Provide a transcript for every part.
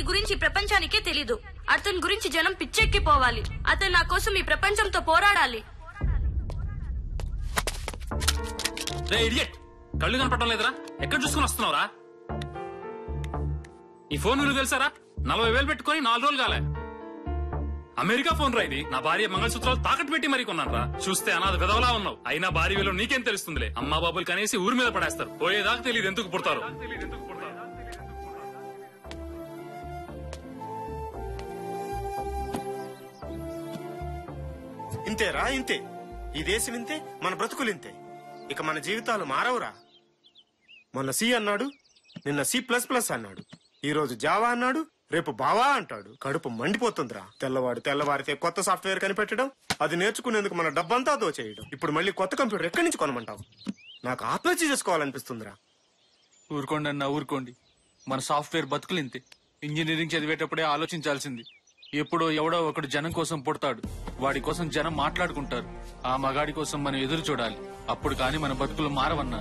గురించి ప్రపంచానికే తెలీదు అతని గురించి జనం పిచ్చెక్కిపోవాలి అతను నా కోసం ఈ ప్రపంచంతో పోరాడాలి రే ఇడియట్ కళ్ళు కనపడటం లేదురా ఎక్కడ చూసుకుని వస్తున్నావురా ఈ ఫోన్ విలువ తెలుసారా నలభై వేలు పెట్టుకొని నాలుగు రోజులు కాలే అమెరికా ఫోన్ రా ఇది నా భార్య మంగళసూత్రాలు తాకట్టు పెట్టి మరీ కొన్నాను రా చూస్తే అనాథ విధవలా ఉన్నావు అయినా భార్య విలువ నీకేం తెలుస్తుందిలే అమ్మా బాబులు కనేసి ఊరి మీద పడేస్తారు పోయేదాకా తెలియదు ఎందుకు పుడతారు ఇంతేరా ఇంతే ఈ దేశం ఇంతే మన బ్రతుకులు ఇంతే ఇక మన జీవితాలు మారవురా మొన్న సి అన్నాడు నిన్న సి ప్లస్ ప్లస్ అన్నాడు ఈ రోజు జావా అన్నాడు రేపు బావా అంటాడు కడుపు మండిపోతుందిరా తెల్లవాడు తెల్లవారితే కొత్త సాఫ్ట్వేర్ కనిపెట్టడం అది నేర్చుకునేందుకు మన డబ్బంతా దోచేయడం ఇప్పుడు మళ్ళీ కొత్త కంప్యూటర్ ఎక్కడి నుంచి కొనమంటావు నాకు ఆత్మహత్య చేసుకోవాలనిపిస్తుందిరా ఊరుకోండి అన్న ఊరుకోండి మన సాఫ్ట్వేర్ బతుకులు ఇంతే ఇంజనీరింగ్ చదివేటప్పుడే ఆలోచించాల్సింది ఎప్పుడో ఎవడో ఒకడు జనం కోసం పుడతాడు వాడి కోసం జనం మాట్లాడుకుంటారు ఆ మగాడి కోసం మనం ఎదురు చూడాలి అప్పుడు కానీ మన బతుకులు మారవన్నా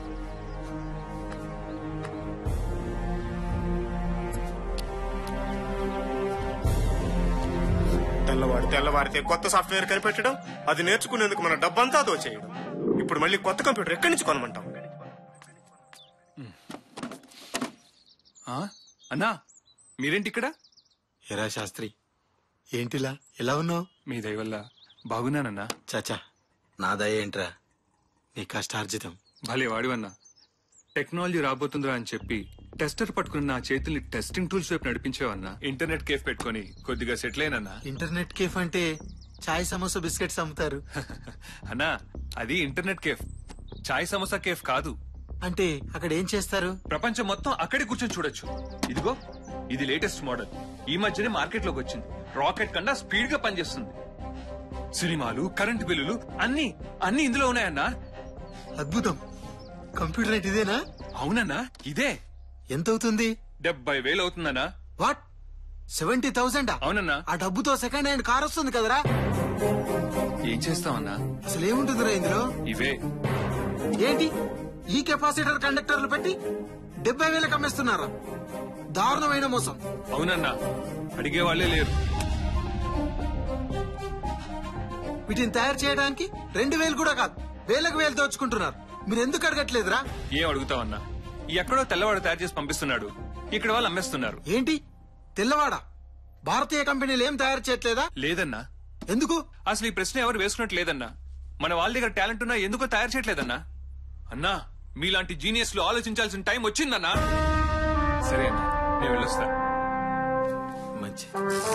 తెల్లవాడు తెల్లవారితే కొత్త సాఫ్ట్వేర్ కనిపెట్టడం అది నేర్చుకునేందుకు మన డబ్బంతా దోచేయడం ఇప్పుడు మళ్ళీ కొత్త కంప్యూటర్ ఎక్కడి నుంచి కొనమంటావు ఆ? అన్నా మీరేంటి ఇక్కడ ఎరా శాస్త్రి ఏంటిలా ఎలా ఉన్నావు మీ దయ వల్ల బాగున్నానన్నా చాచా నా దయ ఏంట్రా నీ కష్టార్జితం భలే వాడివన్నా టెక్నాలజీ రాబోతుందిరా అని చెప్పి టెస్టర్ పట్టుకుని నా చేతుల్ని టెస్టింగ్ టూల్స్ వైపు నడిపించావన్నా ఇంటర్నెట్ కేఫ్ పెట్టుకొని కొద్దిగా సెటిల్ అయినన్నా ఇంటర్నెట్ కేఫ్ అంటే చాయ్ సమోసా బిస్కెట్స్ అమ్ముతారు అన్నా అది ఇంటర్నెట్ కేఫ్ చాయ్ సమోసా కేఫ్ కాదు అంటే అక్కడ ఏం చేస్తారు ప్రపంచం మొత్తం అక్కడే కూర్చొని చూడొచ్చు ఇదిగో ఇది లేటెస్ట్ మోడల్ ఈ మధ్యనే మార్కెట్ లోకి వచ్చింది రాకెట్ కన్నా స్పీడ్ గా పనిచేస్తుంది సినిమాలు కరెంట్ బిల్లులు అన్ని అన్ని ఇందులో ఉన్నాయన్నా అద్భుతం కంప్యూటర్ నెట్ ఇదేనా అవునన్నా ఇదే ఎంత అవుతుంది డెబ్బై వేలు అవుతుందన్నా వాట్ సెవెంటీ థౌసండ్ అవునన్నా ఆ డబ్బుతో సెకండ్ హ్యాండ్ కార్ వస్తుంది కదరా ఏం చేస్తామన్నా అసలు ఏముంటుందిరా ఇందులో ఇవే ఏంటి ఈ కెపాసిటర్ కండక్టర్లు పెట్టి డెబ్బై వేలకు అమ్మేస్తున్నారా దారుణమైన మోసం అవునన్నా అడిగే వాళ్ళే లేరు వీటిని తయారు చేయడానికి రెండు వేలు కూడా కాదు వేలకు వేలు దోచుకుంటున్నారు మీరు ఎందుకు అడగట్లేదురా ఏం అడుగుతావన్నా ఎక్కడో తెల్లవాడు తయారు చేసి పంపిస్తున్నాడు ఇక్కడ వాళ్ళు అమ్మేస్తున్నారు ఏంటి తెల్లవాడ భారతీయ కంపెనీలు ఏం తయారు చేయట్లేదా లేదన్నా ఎందుకు అసలు ఈ ప్రశ్న ఎవరు వేసుకున్నట్టు లేదన్నా మన వాళ్ళ దగ్గర టాలెంట్ ఉన్నా ఎందుకో తయారు చేయట్లేదన్నా అన్నా మీలాంటి జీనియస్ లో ఆలోచించాల్సిన టైం వచ్చిందన్నా సరే అన్నా నేను వెళ్ళొస్తా మంచి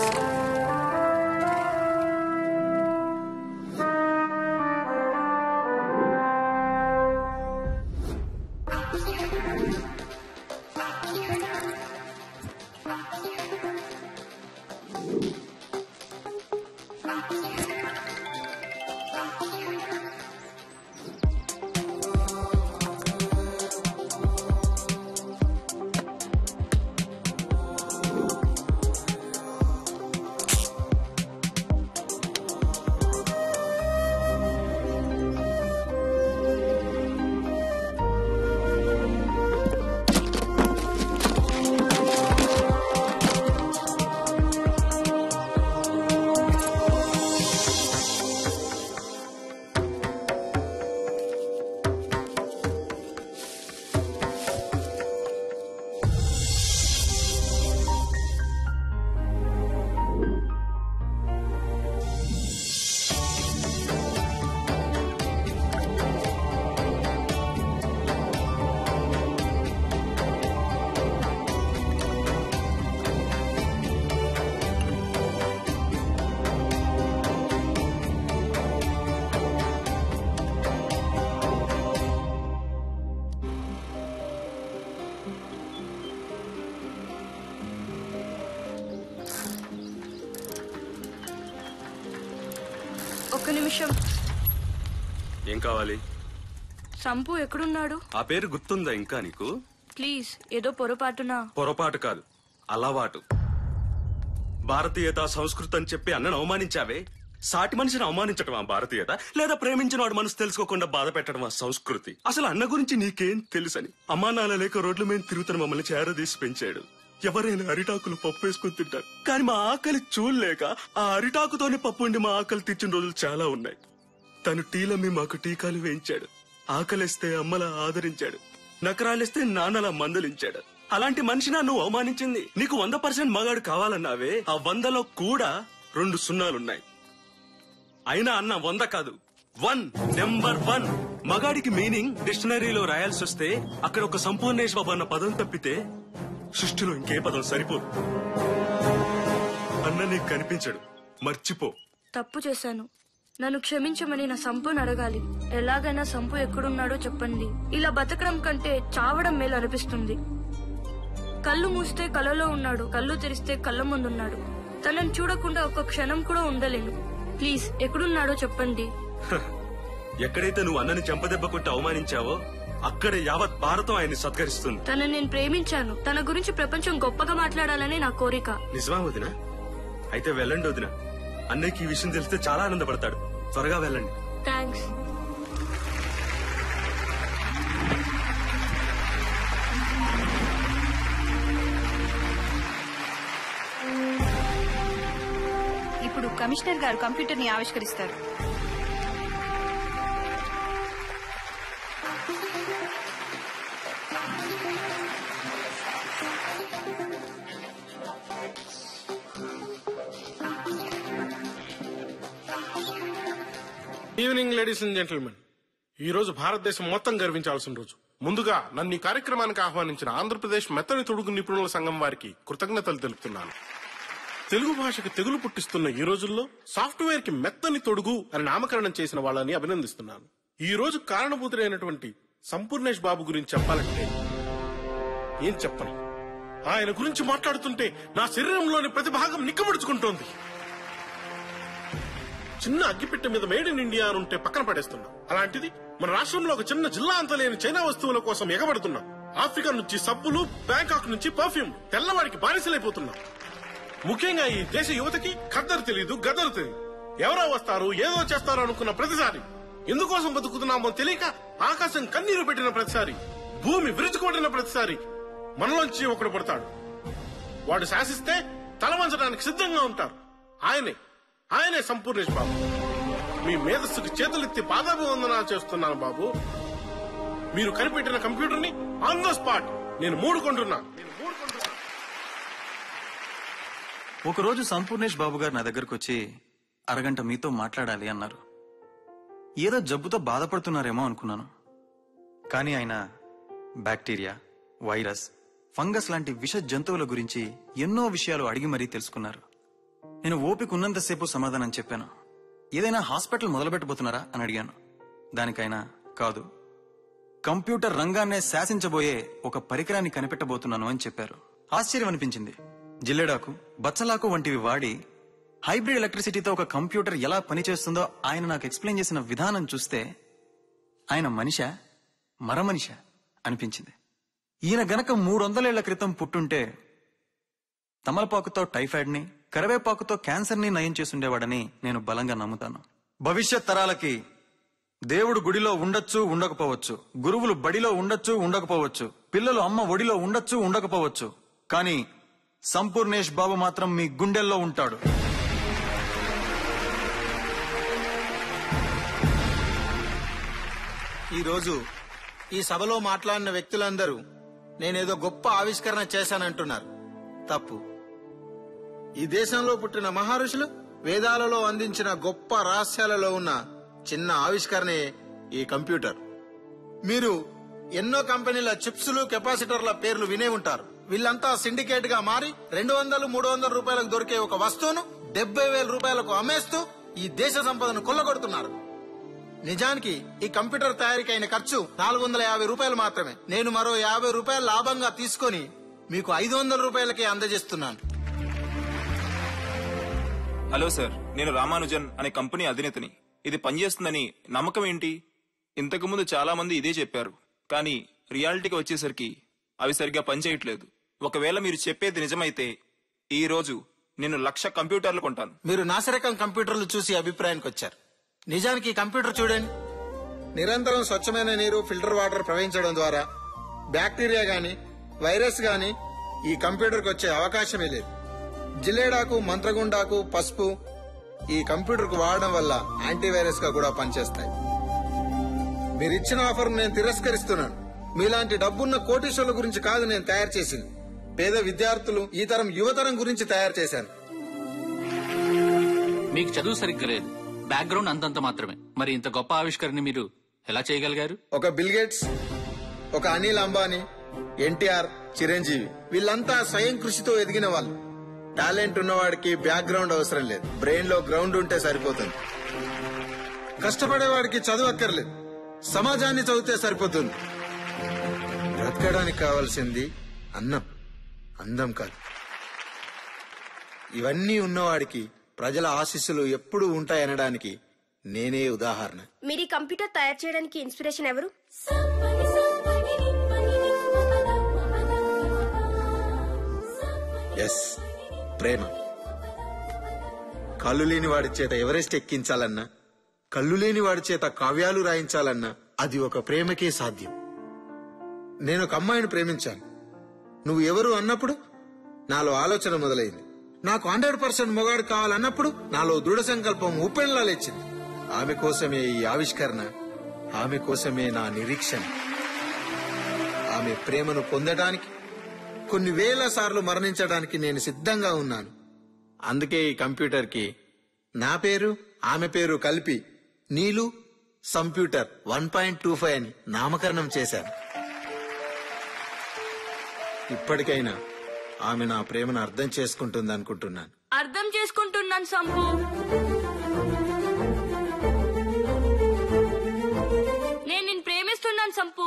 ఒక్క నిమిషం ఏం కావాలి సంపు ఎక్కడున్నాడు ఆ పేరు గుర్తుందా ఇంకా నీకు ప్లీజ్ ఏదో పొరపాటున పొరపాటు కాదు అలవాటు భారతీయత సంస్కృతి అని చెప్పి అన్నను అవమానించావే సాటి మనిషిని అవమానించడం ఆ భారతీయత లేదా ప్రేమించిన వాడు మనసు తెలుసుకోకుండా బాధ పెట్టడం ఆ సంస్కృతి అసలు అన్న గురించి నీకేం తెలుసని అమ్మా నాన్న లేక రోడ్ల మీద తిరుగుతున్న మమ్మల్ని చేరదీసి పెంచాడు ఎవరైనా అరిటాకులు పప్పు వేసుకుని తింటారు కానీ మా ఆకలి చూడలేక ఆ అరిటాకుతోనే పప్పు ఉండి మా ఆకలి తెచ్చిన రోజులు చాలా ఉన్నాయి తను టీలమ్మి మాకు టీకాలు వేయించాడు ఆకలిస్తే అమ్మలా ఆదరించాడు నకరాలిస్తే నాన్నలా మందలించాడు అలాంటి మనిషినా నువ్వు అవమానించింది నీకు వంద పర్సెంట్ మగాడు కావాలన్నావే ఆ వందలో కూడా రెండు సున్నాలున్నాయి అయినా అన్న వంద కాదు వన్ నెంబర్ వన్ మగాడికి మీనింగ్ డిక్షనరీలో రాయాల్సి వస్తే అక్కడ ఒక సంపూర్ణేష్ బాబు అన్న పదం తప్పితే సృష్టిలో ఇంకే పదం సరిపోదు అన్న నీకు కనిపించడు మర్చిపో తప్పు చేశాను నన్ను క్షమించమని నా సంపుని అడగాలి ఎలాగైనా సంపు ఎక్కడున్నాడో చెప్పండి ఇలా బతకడం కంటే చావడం మేలు అనిపిస్తుంది కళ్ళు మూస్తే కలలో ఉన్నాడు కళ్ళు తెరిస్తే కళ్ళ ముందున్నాడు తనని చూడకుండా ఒక్క క్షణం కూడా ఉండలేను ప్లీజ్ ఎక్కడున్నాడో చెప్పండి ఎక్కడైతే నువ్వు అన్నని చెంపదెబ్బ కొట్టి అవమానించావో అక్కడే యావత్ భారతం ఆయన్ని సత్కరిస్తుంది తనని నేను ప్రేమించాను తన గురించి ప్రపంచం గొప్పగా మాట్లాడాలని నా కోరిక నిజమా వదిన అయితే వెళ్ళండి వదిన అన్నయ్యకి ఈ విషయం తెలిస్తే చాలా ఆనందపడతాడు త్వరగా వెళ్ళండి థ్యాంక్స్ ఇప్పుడు కమిషనర్ గారు కంప్యూటర్ ని ఆవిష్కరిస్తారు ఈవినింగ్ లేడీస్ అండ్ జెంటిల్మెన్ ఈ రోజు భారతదేశం మొత్తం గర్వించాల్సిన రోజు ముందుగా నన్ను ఈ కార్యక్రమానికి ఆహ్వానించిన ఆంధ్రప్రదేశ్ మెత్తని తొడుగు నిపుణుల సంఘం వారికి కృతజ్ఞతలు తెలుపుతున్నాను తెలుగు భాషకు తెగులు పుట్టిస్తున్న ఈ రోజుల్లో సాఫ్ట్వేర్ కి మెత్తని తొడుగు అని నామకరణం చేసిన వాళ్ళని అభినందిస్తున్నాను ఈ రోజు కారణభూతుడైనటువంటి సంపూర్ణేష్ బాబు గురించి చెప్పాలంటే ఏం చెప్పను ఆయన గురించి మాట్లాడుతుంటే నా శరీరంలోని ప్రతి భాగం నిక్కబడుచుకుంటోంది చిన్న అగ్గిపెట్టె మీద మేడ్ ఇన్ ఇండియా అని ఉంటే పక్కన పడేస్తున్నాం అలాంటిది మన రాష్ట్రంలో ఒక చిన్న జిల్లా అంత లేని చైనా వస్తువుల కోసం ఎగబడుతున్నాం ఆఫ్రికా నుంచి సబ్బులు బ్యాంకాక్ నుంచి పర్ఫ్యూమ్ తెల్లవాడికి బానిసలైపోతున్నాం ముఖ్యంగా ఈ దేశ యువతకి ఖద్దరు తెలియదు గద్దరు తెలియదు ఎవరో వస్తారు ఏదో చేస్తారు అనుకున్న ప్రతిసారి ఎందుకోసం బతుకుతున్నామో తెలియక ఆకాశం కన్నీరు పెట్టిన ప్రతిసారి భూమి విరుచుకొట్టిన ప్రతిసారి మనలోంచి ఒకడు పడతాడు వాడు శాసిస్తే తల వంచడానికి సిద్ధంగా ఉంటారు ఆయనే ఆయనే సంపూర్ణేష్ బాబు మీ మేధస్సుకు చేతులెత్తి పాదాభివందనాలు చేస్తున్నాను బాబు మీరు కనిపెట్టిన కంప్యూటర్ ని ఆన్ ద స్పాట్ నేను మూడు కొంటున్నా ఒకరోజు సంపూర్ణేష్ బాబు గారు నా దగ్గరకు వచ్చి అరగంట మీతో మాట్లాడాలి అన్నారు ఏదో జబ్బుతో బాధపడుతున్నారేమో అనుకున్నాను కానీ ఆయన బ్యాక్టీరియా వైరస్ ఫంగస్ లాంటి విష జంతువుల గురించి ఎన్నో విషయాలు అడిగి మరీ తెలుసుకున్నారు నేను ఓపిక ఉన్నంతసేపు సమాధానం చెప్పాను ఏదైనా హాస్పిటల్ మొదలుపెట్టబోతున్నారా అని అడిగాను దానికైనా కాదు కంప్యూటర్ రంగాన్నే శాసించబోయే ఒక పరికరాన్ని కనిపెట్టబోతున్నాను అని చెప్పారు ఆశ్చర్యం అనిపించింది జిల్లెడాకు బచ్చలాకు వంటివి వాడి హైబ్రిడ్ ఎలక్ట్రిసిటీతో ఒక కంప్యూటర్ ఎలా పనిచేస్తుందో ఆయన నాకు ఎక్స్ప్లెయిన్ చేసిన విధానం చూస్తే ఆయన మనిష మరమనిష అనిపించింది ఈయన గనక మూడు వందలేళ్ల క్రితం పుట్టుంటే తమలపాకుతో టైఫాయిడ్ ని కరివేపాకుతో క్యాన్సర్ ని నయం చేసుండేవాడని నేను బలంగా నమ్ముతాను భవిష్యత్ తరాలకి దేవుడు గుడిలో ఉండొచ్చు ఉండకపోవచ్చు గురువులు బడిలో ఉండొచ్చు ఉండకపోవచ్చు పిల్లలు అమ్మ ఒడిలో ఉండొచ్చు ఉండకపోవచ్చు కానీ సంపూర్ణేష్ బాబు మాత్రం మీ గుండెల్లో ఉంటాడు ఈ రోజు ఈ సభలో మాట్లాడిన వ్యక్తులందరూ నేనేదో గొప్ప ఆవిష్కరణ చేశానంటున్నారు తప్పు ఈ దేశంలో పుట్టిన మహర్షులు వేదాలలో అందించిన గొప్ప రహస్యాలలో ఉన్న చిన్న ఆవిష్కరణే ఈ కంప్యూటర్ మీరు ఎన్నో కంపెనీల చిప్స్లు కెపాసిటర్ల పేర్లు వినే ఉంటారు వీళ్ళంతా సిండికేట్ గా మారి రెండు వందలు మూడు వందల రూపాయలకు దొరికే ఒక వస్తువును డెబ్బై వేల రూపాయలకు అమ్మేస్తూ ఈ దేశ సంపదను కొల్లగొడుతున్నారు నిజానికి ఈ కంప్యూటర్ తయారీకి అయిన ఖర్చు నాలుగు వందల యాభై రూపాయలు మాత్రమే నేను మరో యాభై రూపాయలు లాభంగా తీసుకొని మీకు ఐదు వందల రూపాయలకే అందజేస్తున్నాను హలో సార్ నేను రామానుజన్ అనే కంపెనీ అధినేతని ఇది పనిచేస్తుందని నమ్మకం ఏంటి ఇంతకుముందు చాలా మంది ఇదే చెప్పారు కానీ రియాలిటీకి వచ్చేసరికి అవి సరిగ్గా పనిచేయట్లేదు ఒకవేళ మీరు చెప్పేది నిజమైతే ఈ రోజు నేను లక్ష కంప్యూటర్లు కొంటాను మీరు నాసిరకం కంప్యూటర్లు చూసి అభిప్రాయానికి వచ్చారు నిజానికి ఈ కంప్యూటర్ చూడండి నిరంతరం స్వచ్ఛమైన నీరు ఫిల్టర్ వాటర్ ప్రవహించడం ద్వారా బ్యాక్టీరియా గాని వైరస్ గాని ఈ కంప్యూటర్కి వచ్చే అవకాశమే లేదు జిల్లేడాకు మంత్రగుండాకు పసుపు ఈ కంప్యూటర్కు వాడడం వల్ల యాంటీవైరస్ గా కూడా పనిచేస్తాయి మీరు ఇచ్చిన ఆఫర్ నేను తిరస్కరిస్తున్నాను మీలాంటి డబ్బున్న కోటీశ్వర్ల గురించి కాదు నేను తయారు చేసింది పేద విద్యార్థులు ఈ తరం యువతరం గురించి తయారు చేశాను మీకు చదువు సరిగ్గా లేదు బ్యాక్గ్రౌండ్ అంతంత మాత్రమే మరి ఇంత గొప్ప ఆవిష్కరణ మీరు ఎలా చేయగలిగారు ఒక బిల్ గేట్స్ ఒక అనిల్ అంబానీ ఎన్టీఆర్ చిరంజీవి వీళ్ళంతా స్వయం కృషితో ఎదిగిన వాళ్ళు టాలెంట్ ఉన్నవాడికి బ్యాక్గ్రౌండ్ అవసరం లేదు బ్రెయిన్ లో గ్రౌండ్ ఉంటే సరిపోతుంది కష్టపడేవాడికి చదువు అక్కర్లేదు సమాజాన్ని చదివితే సరిపోతుంది బ్రతకడానికి కావాల్సింది అన్నం అందం కాదు ఇవన్నీ ఉన్నవాడికి ప్రజల ఆశీస్సులు ఎప్పుడూ ఉంటాయనడానికి నేనే ఉదాహరణ మీరు ఈ కంప్యూటర్ తయారు చేయడానికి ఇన్స్పిరేషన్ ఎవరు ఎస్ ప్రేమ కళ్ళు లేని వాడి చేత ఎవరెస్ట్ ఎక్కించాలన్నా కళ్ళు లేని వాడి చేత కావ్యాలు రాయించాలన్నా అది ఒక ప్రేమకే సాధ్యం నేను ఒక అమ్మాయిని ప్రేమించాను నువ్వు ఎవరు అన్నప్పుడు నాలో ఆలోచన మొదలైంది నాకు హండ్రెడ్ పర్సెంట్ మొగాడు కావాలన్నప్పుడు నాలో దృఢ సంకల్పం ఉప్పెన్లా లేచింది ఆమె కోసమే ఈ ఆవిష్కరణ ఆమె కోసమే నా నిరీక్షణ ఆమె ప్రేమను పొందడానికి కొన్ని వేల సార్లు మరణించడానికి నేను సిద్ధంగా ఉన్నాను అందుకే ఈ కంప్యూటర్ కి నా పేరు ఆమె పేరు కలిపి నీలు సంప్యూటర్ వన్ పాయింట్ టూ ఫైవ్ అని నామకరణం చేశాను ఇప్పటికైనా ఆమె నా ప్రేమను అర్థం చేసుకుంటుంది అనుకుంటున్నాను అర్థం చేసుకుంటున్నాను సంపు నేను నిన్ను ప్రేమిస్తున్నాను సంపు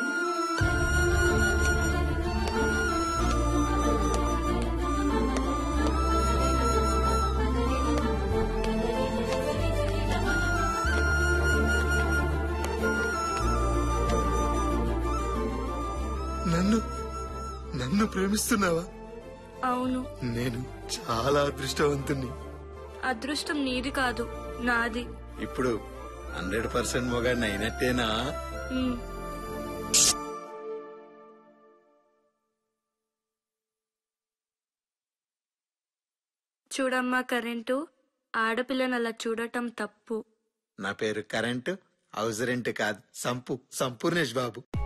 నన్ను నన్ను ప్రేమిస్తున్నావా అవును నేను చాలా అదృష్టవంతుణ్ణి అదృష్టం నీది కాదు నాది ఇప్పుడు హండ్రెడ్ పర్సెంట్ మొగాడిని అయినట్టేనా ఉమ్. చూడమ్మా కరెంటు ఆడపిల్లని అలా చూడటం తప్పు నా పేరు కరెంట్ హౌస్ రెంట్ కాదు సంపు సంపూర్ణేష్ బాబు